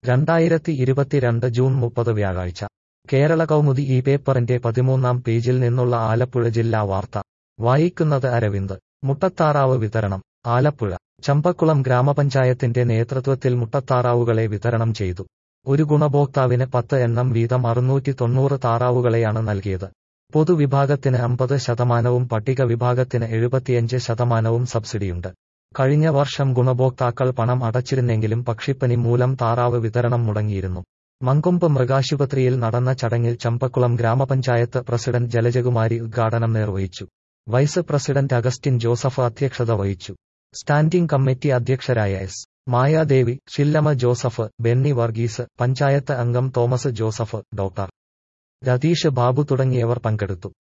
രണ്ടായിരത്തി ഇരുപത്തിരണ്ട് ജൂൺ മുപ്പത് വ്യാഴാഴ്ച കേരള കൗമുദി ഈ പേപ്പറിന്റെ പതിമൂന്നാം പേജിൽ നിന്നുള്ള ആലപ്പുഴ ജില്ലാ വാർത്ത വായിക്കുന്നത് അരവിന്ദ് മുട്ടത്താറാവ് വിതരണം ആലപ്പുഴ ചമ്പക്കുളം ഗ്രാമപഞ്ചായത്തിന്റെ നേതൃത്വത്തിൽ മുട്ടത്താറാവുകളെ വിതരണം ചെയ്തു ഒരു ഗുണഭോക്താവിന് പത്ത് എണ്ണം വീതം അറുന്നൂറ്റി തൊണ്ണൂറ് താറാവുകളെയാണ് നൽകിയത് പൊതുവിഭാഗത്തിന് അമ്പത് ശതമാനവും പട്ടിക വിഭാഗത്തിന് എഴുപത്തിയഞ്ച് ശതമാനവും സബ്സിഡിയുണ്ട് കഴിഞ്ഞ വർഷം ഗുണഭോക്താക്കൾ പണം അടച്ചിരുന്നെങ്കിലും പക്ഷിപ്പനി മൂലം താറാവ് വിതരണം മുടങ്ങിയിരുന്നു മങ്കൊമ്പ് മൃഗാശുപത്രിയിൽ നടന്ന ചടങ്ങിൽ ചമ്പക്കുളം ഗ്രാമപഞ്ചായത്ത് പ്രസിഡന്റ് ജലജകുമാരി ഉദ്ഘാടനം നിർവഹിച്ചു വൈസ് പ്രസിഡന്റ് അഗസ്റ്റിൻ ജോസഫ് അധ്യക്ഷത വഹിച്ചു സ്റ്റാൻഡിംഗ് കമ്മിറ്റി അധ്യക്ഷരായ S Mayadevi Shillamma Joseph Benny Varghese panchayat അംഗം Thomas Joseph doctor Ratheesh Babu തുടങ്ങിയവർ പങ്കെടുത്തു